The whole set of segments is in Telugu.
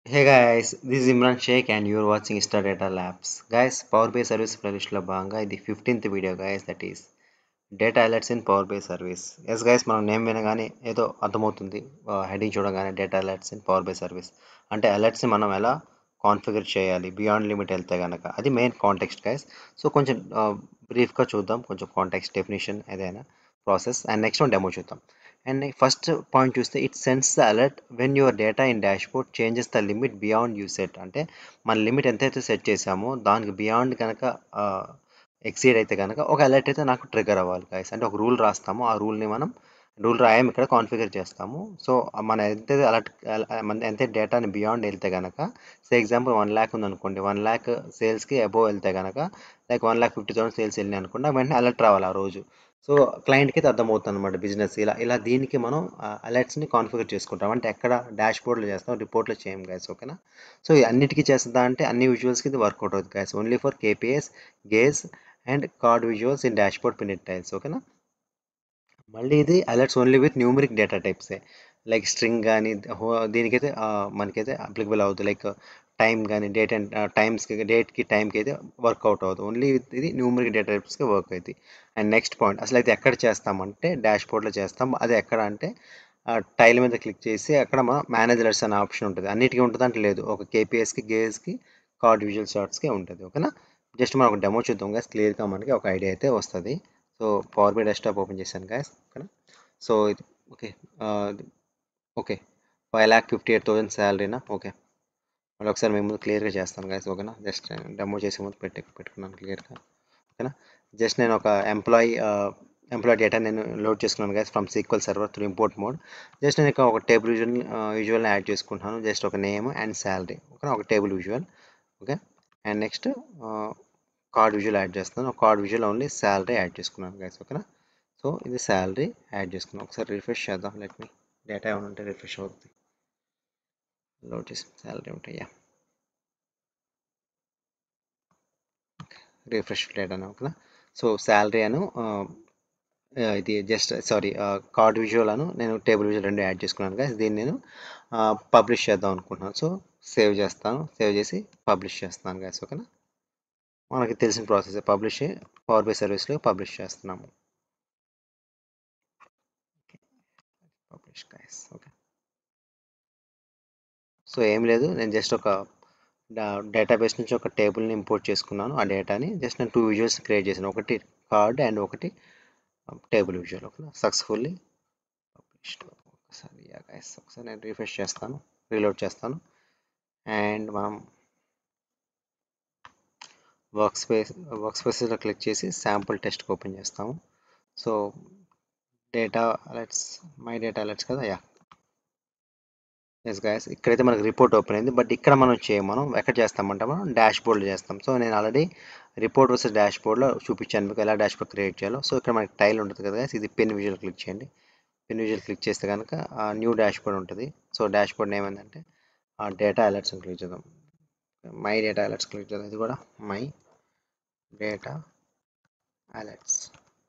Hey guys, this is Imran Sheikh and you're watching Star Data Labs. Guys, Power BI service ప్లేలిస్ట్లో భాగంగా ఇది fifteenth video guys that is data alerts in Power BI service yes guys మనం నేమ్ వినగానే ఏదో అర్థమవుతుంది హెడింగ్ చూడగానే data alerts in Power BI service అంటే అలర్ట్స్ని మనం ఎలా కాన్ఫిగర్ చేయాలి బియాండ్ లిమిట్ వెళ్తే కనుక అది మెయిన్ కాంటెక్స్ట్ గైస్ సో కొంచెం బ్రీఫ్గా చూద్దాం కొంచెం కాంటెక్స్ట్ డెఫినేషన్ ఏదైనా process and next one demo చూద్దాం అండ్ ఫస్ట్ పాయింట్ చూస్తే it sends the alert when your data in dashboard changes the limit beyond you set అంటే మన లిమిట్ ఎంతైతే సెట్ చేసామో దానికి బియాండ్ కనుక ఎక్సీడ్ అయితే కనుక ఒక అలర్ట్ అయితే నాకు ట్రిగర్ అవ్వాలి గైస్ అంటే ఒక రూల్ రాస్తాము ఆ రూల్ని మనం రూల్ రాయం ఇక్కడ కాన్ఫిగర్ చేస్తాము సో మన ఎంతైతే అలర్ట్ మన ఎంతైతే డేటాని బియాండ్ వెళ్తే కనుక సో ఎగ్జాంపుల్ వన్ ల్యాక్ ఉందనుకోండి వన్ ల్యాక్ సేల్స్కి అబోవ్ వెళ్తే కనుక like one lakh fifty thousand sales వెళ్ళినాయి అనుకున్నా వెంటనే అలర్ట్ రావాలి ఆ రోజు సో క్లయింట్కి అయితే అర్థమవుతుంది అనమాట బిజినెస్ ఇలా ఇలా దీనికి మనం అలర్ట్స్ని కాన్ఫిగర్ చేసుకుంటాం అంటే ఎక్కడ డాష్ బోర్డ్లో చేస్తాం రిపోర్ట్లో చేయం గైస్ ఓకేనా సో అన్నిటికీ చేస్తుందా అంటే అన్ని విజువల్స్కి ఇది వర్కౌట్ అవుతుంది guys only for KPIs gauges and card visuals in dashboard pinned tiles ఓకేనా మళ్ళీ ఇది alerts only with numeric data టైప్సే లైక్ స్ట్రింగ్ కానీ దీనికైతే మనకైతే అప్లికబుల్ అవుతుంది లైక్ టైం కానీ డేట్ అండ్ టైమ్స్కి డేట్కి టైంకి అయితే వర్కౌట్ అవుతుంది ఓన్లీ ఇది న్యూమరిక్ డేటా టైప్స్కి వర్క్ అవుతుంది అండ్ నెక్స్ట్ పాయింట్ అసలు అయితే ఎక్కడ చేస్తామంటే డాష్ బోర్డ్లో చేస్తాం అది ఎక్కడ అంటే టైల్ మీద క్లిక్ చేసి అక్కడ మనం మేనేజర్స్ అనే ఆప్షన్ ఉంటుంది అన్నిటికీ ఉంటుంది అంటే లేదు ఒక కేపీఎస్కి గేస్కి కార్డ్ విజువల్ షార్ట్స్కి ఉంటుంది ఓకేనా జస్ట్ మనం ఒక డెమో చూద్దాం గ్యాస్ క్లియర్గా మనకి ఒక ఐడియా అయితే వస్తుంది so Power BI desktop open చేశాను గ్యాస్ ఓకేనా సో ఇది okay okay five lakh fifty eight thousand శాలరీనా ఓకే మళ్ళీ ఒకసారి మేము ముందు క్లియర్గా చేస్తాను గైస్ ఓకేనా జస్ట్ డెమో చేసే ముందు పెట్టి పెట్టుకున్నాను క్లియర్గా ఓకేనా జస్ట్ నేను ఒక ఎంప్లాయీ ఎంప్లాయీ డేటా నేను లోడ్ చేసుకున్నాను guys from SQL server through import mode just నేను ఇక్కడ ఒక టేబుల్ విజువల్ విజువల్ని యాడ్ చేసుకుంటున్నాను జస్ట్ ఒక నేమ్ అండ్ శాలరీ ఓకేనా ఒక table visual okay and next card visual add చేస్తున్నాను card visual only salary add చేసుకున్నాను గైస్ ఓకేనా సో ఇది శాలరీ యాడ్ చేసుకున్నాను ఒకసారి రిఫ్రెష్ చేద్దాం లెట్ మీ డేటా ఏమైనా ఉంటే రిఫ్రెష్ అవుతుంది లోడ్ చేసి శాలరీ ఉంటాయా రిఫ్రెష్ డేటాను ఓకేనా సో శాలరీ అను ఇది జస్ట్ సారీ కార్డ్ విజువల్ అను నేను టేబుల్ విజువల్ రెండు యాడ్ చేసుకున్నాను కదా దీన్ని నేను పబ్లిష్ చేద్దాం అనుకుంటున్నాను సో సేవ్ చేస్తాను సేవ్ చేసి పబ్లిష్ చేస్తాను గాయస్ ఓకేనా మనకి తెలిసిన ప్రాసెస్ పబ్లిష్ పవర్ బై సర్వీస్లో పబ్లిష్ చేస్తున్నాము పబ్లిష్ గాయస్ ఓకే సో ఏం లేదు నేను జస్ట్ ఒక డేటాబేస్ నుంచి ఒక టేబుల్ని ఇంపోర్ట్ చేసుకున్నాను ఆ డేటాని జస్ట్ నేను టూ విజువల్స్ క్రియేట్ చేశాను ఒకటి కార్డ్ అండ్ ఒకటి టేబుల్ విజువల్ ఓకేనా సక్సెస్ఫుల్లీ పబ్లిష్డ్ ఒకసారి గైస్ ఒకసారి నేను రిఫ్రెష్ చేస్తాను రీలోడ్ చేస్తాను అండ్ మనం వర్క్ స్పేస్ వర్క్ స్పేసెస్లో క్లిక్ చేసి శాంపుల్ టెస్ట్కి ఓపెన్ చేస్తాము so data alerts my data alerts కదా యా ఎస్ గాయస్ ఇక్కడైతే మనకి రిపోర్ట్ ఓపెన్ అయింది బట్ ఇక్కడ మనం చేయం మనం ఎక్కడ చేస్తామంటే మనం డాష్ బోర్డ్లో చేస్తాం సో నేను ఆల్రెడీ రిపోర్ట్ వస్తే డాష్ బోర్డ్లో చూపించాను మీకు ఎలా డాష్ బోర్డ్ క్రియేట్ చేయాలో సో ఇక్కడ మనకి టైల్ ఉంటుంది కదా ఇది పిన్ విజువల్ క్లిక్ చేయండి పిన్ విజువల్ క్లిక్ చేస్తే కనుక న్యూ డాష్ బోర్డ్ ఉంటుంది సో డాష్ బోర్డ్ ఏమైందంటే ఆ డేటా అలర్ట్స్ క్లిక్ చేద్దాం మై డేటా అలర్ట్స్ క్లిక్ చేద్దాం ఇది కూడా my data alerts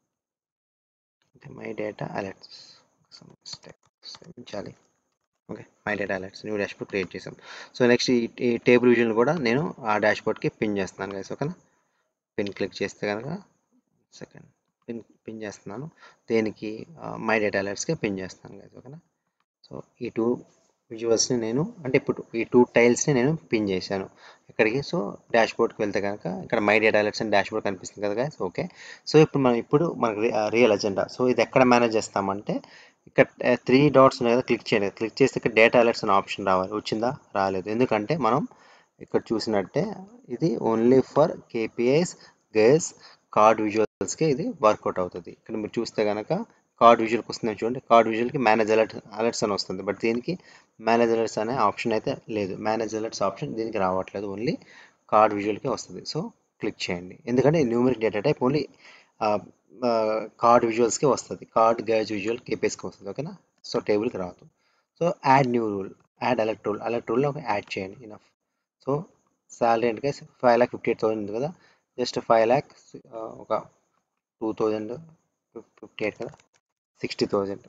my data alerts క్షమించాలి okay my data alerts new dashboard create చేసాం సో నెక్స్ట్ ఈ టేబుల్ విజువల్ కూడా నేను ఆ డాష్ బోర్డ్కి పిన్ చేస్తున్నాను గైస్ ఓకేనా పిన్ క్లిక్ చేస్తే కనుక సెకండ్ పిన్ పిన్ చేస్తున్నాను దేనికి మై డేటా అలర్ట్స్కి పిన్ చేస్తున్నాను గైస్ ఓకేనా సో ఈ టూ విజువల్స్ని నేను అంటే ఇప్పుడు ఈ టూ టైల్స్ని నేను పిన్ చేశాను ఇక్కడికి సో డాష్ బోర్డ్కి వెళ్తే కనుక ఇక్కడ మై డేటా అలర్ట్స్ అని డాష్ బోర్డ్ కనిపిస్తుంది కదా గైస్ ఓకే సో ఇప్పుడు మనం ఇప్పుడు మనకి రియల్ అజెండా సో ఇది ఎక్కడ మేనేజ్ చేస్తామంటే ఇక్కడ త్రీ డాట్స్ ఉన్నాయి కదా క్లిక్ చేయండి క్లిక్ చేస్తే ఇక్కడ డేటా అలర్ట్స్ అనే ఆప్షన్ రావాలి వచ్చిందా రాలేదు ఎందుకంటే మనం ఇక్కడ చూసినట్టే ఇది only for KPIs gauges card విజువల్స్కి ఇది వర్కౌట్ అవుతుంది ఇక్కడ మీరు చూస్తే కనుక కార్డ్ విజువల్కి వస్తుంది చూడండి కార్డ్ విజువల్కి మేనేజ్ అలర్ట్ అలర్ట్స్ అని వస్తుంది బట్ దీనికి మేనేజ్ అలర్ట్స్ అనే ఆప్షన్ అయితే లేదు మేనేజ్ అలర్ట్స్ ఆప్షన్ దీనికి రావట్లేదు ఓన్లీ కార్డ్ విజువల్కి వస్తుంది సో క్లిక్ చేయండి ఎందుకంటే numeric data type only card విజువల్స్కి వస్తుంది కార్డ్ గేజ్ విజువల్ కేపీఎస్కి వస్తుంది ఓకేనా సో టేబుల్కి రాదు so add new rule add alert rule alert రూల్లో ఒక యాడ్ చేయండి ఇనఫ్ సో శాలరీ అంటే five lakh fifty eight thousand ఉంది కదా జస్ట్ ఫైవ్ ల్యాక్ ఒక టూ థౌజండ్ ఫిఫ్టీ ఎయిట్ కదా sixty thousand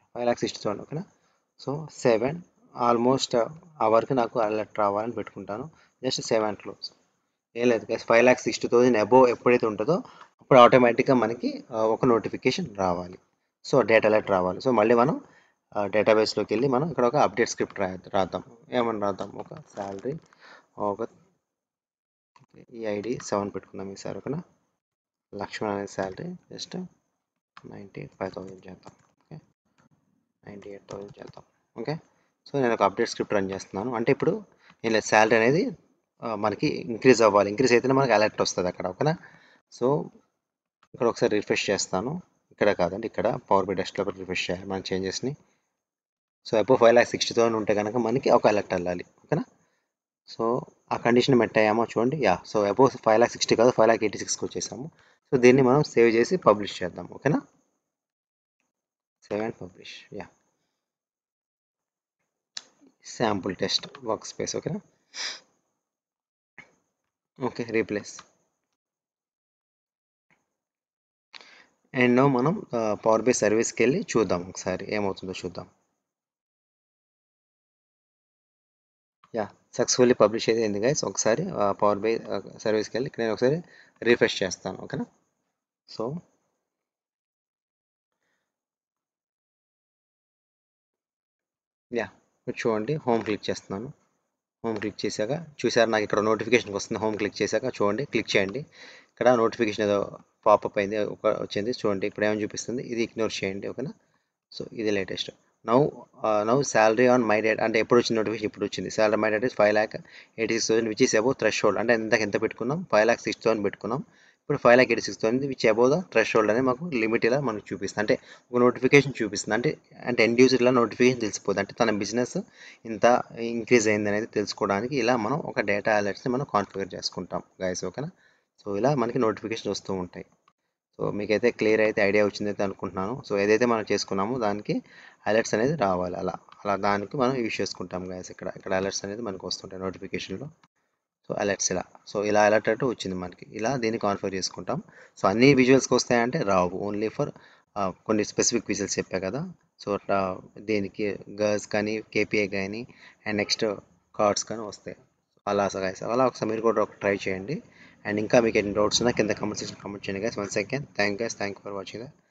five lakhs sixty thousand ఓకేనా సో సెవెన్ ఆల్మోస్ట్ ఆ వరకు నాకు అలర్ట్ రావాలని పెట్టుకుంటాను జస్ట్ సెవెన్ క్లోజ్ ఏం లేదు guys five lakhs sixty thousand above ఎప్పుడైతే ఉంటుందో అప్పుడు ఆటోమేటిక్గా మనకి ఆ, ఒక నోటిఫికేషన్ రావాలి సో డేటా అలర్ట్ రావాలి సో మళ్ళీ మనం డేటాబేస్లోకి వెళ్ళి మనం ఇక్కడ ఒక అప్డేట్ స్క్రిప్ట్ రా రాద్దాం ఏమని రాద్దాం ఒక శాలరీ ఒక ఈ ఐడి సెవెన్ పెట్టుకుందాం ఈసారి ఓకేనా లక్ష్మణ్ అనే salary just ninety five thousand చేద్దాం ఓకే నైంటీ ఎయిట్ థౌసండ్ చేద్దాం ఓకే సో నేను ఒక అప్డేట్ స్క్రిప్ట్ రన్ చేస్తున్నాను అంటే ఇప్పుడు ఏం లేదు శాలరీ అనేది ఆ, మనకి ఇంక్రీజ్ అవ్వాలి ఇంక్రీజ్ అయితేనే మనకి అలర్ట్ వస్తుంది అక్కడ ఓకేనా సో ఇక్కడ ఒకసారి రిఫ్రెష్ చేస్తాను ఇక్కడ కాదండి ఇక్కడ పవర్ బై డెస్క్టాప్ రిఫ్రెష్ చేయాలి మన చేంజెస్ని so above five lakh sixty thousand ఉంటే కనుక మనకి ఒక అలర్ట్ వెళ్ళాలి ఓకేనా సో ఆ కండిషన్ మెట్ అయ్యామో చూడండి yeah so above five lakh sixty కాదు ఫైవ్ ల్యాక్ ఎయిటీ సిక్స్కి వచ్చేసాము సో దీన్ని మనం సేవ్ చేసి పబ్లిష్ చేద్దాం ఓకేనా save and publish yeah sample test work space ఓకేనా ఓకే రీప్లేస్ అండ్ మనం పవర్ బై సర్వీస్కి వెళ్ళి చూద్దాం ఒకసారి ఏమవుతుందో చూద్దాం యా సక్సెస్ఫుల్లీ పబ్లిష్ అయితే అయింది గైస్ ఒకసారి పవర్ బై సర్వీస్కి వెళ్ళి నేను ఒకసారి రీఫ్రెష్ చేస్తాను ఓకేనా సో యా చూడండి హోమ్ క్లిక్ చేస్తున్నాను హోమ్ క్లిక్ చేశాక చూసారు నాకు ఇక్కడ నోటిఫికేషన్ వస్తుంది హోమ్ క్లిక్ చేశాక చూడండి క్లిక్ చేయండి ఇక్కడ నోటిఫికేషన్ ఏదో పాపప్ అయింది ఒక వచ్చింది చూడండి ఇప్పుడు ఏమని చూపిస్తుంది ఇది ఇగ్నోర్ చేయండి ఓకేనా సో ఇది latest now now salary on my date అంటే ఎప్పుడు వచ్చిన నోటిఫికేషన్ ఇప్పుడు వచ్చింది salary my date is five lakh eighty six thousand which is above threshold అంటే ఇందాక ఎంత పెట్టుకున్నాం ఫైవ్ ల్యాక్ సిక్స్ థౌసండ్ పెట్టుకున్నాం ఇప్పుడు five lakh eighty six thousand which above the threshold అనేది మాకు లిమిట్ ఇలా మనకు చూపిస్తుంది అంటే ఒక నోటిఫికేషన్ చూపిస్తుంది అంటే అంటే ఎండ్ యూజర్ ఇలా నోటిఫికేషన్ తెలిసిపోతుంది అంటే తన బిజినెస్ ఇంత ఇంక్రీజ్ అయింది అనేది తెలుసుకోవడానికి ఇలా మనం ఒక డేటా అలర్ట్స్ని మనం కాన్ఫిగర్ చేసుకుంటాం గైస్ ఓకేనా సో ఇలా మనకి నోటిఫికేషన్ వస్తూ ఉంటాయి సో మీకైతే క్లియర్ అయితే ఐడియా వచ్చింది అయితే అనుకుంటున్నాను సో ఏదైతే మనం చేసుకున్నామో దానికి అలర్ట్స్ అనేది రావాలి అలా అలా దానికి మనం యూజ్ చేసుకుంటాం గైస్ ఇక్కడ ఇక్కడ అలర్ట్స్ అనేది మనకు వస్తుంటాయి నోటిఫికేషన్లో సో అలర్ట్స్ ఇలా సో ఇలా అలర్ట్ అంటూ వచ్చింది మనకి ఇలా దీన్ని కాన్ఫిగర్ చేసుకుంటాం సో అన్ని విజువల్స్కి వస్తాయంటే రావు ఓన్లీ ఫర్ కొన్ని స్పెసిఫిక్ విజువల్స్ చెప్పా కదా సో అట్లా దీనికి గర్ల్స్ కానీ కేపీఐ కానీ అండ్ నెక్స్ట్ కార్డ్స్ కానీ వస్తాయి అలా గైస్ అలా ఒకసారి మీరు కూడా ఒక ట్రై చేయండి అండ్ ఇంకా మీకు ఎన్ని డౌట్స్ ఉన్నా కింద కమెంట్ సెక్షన్ కమెంట్ చేయండి guys once again thank guys thank for watching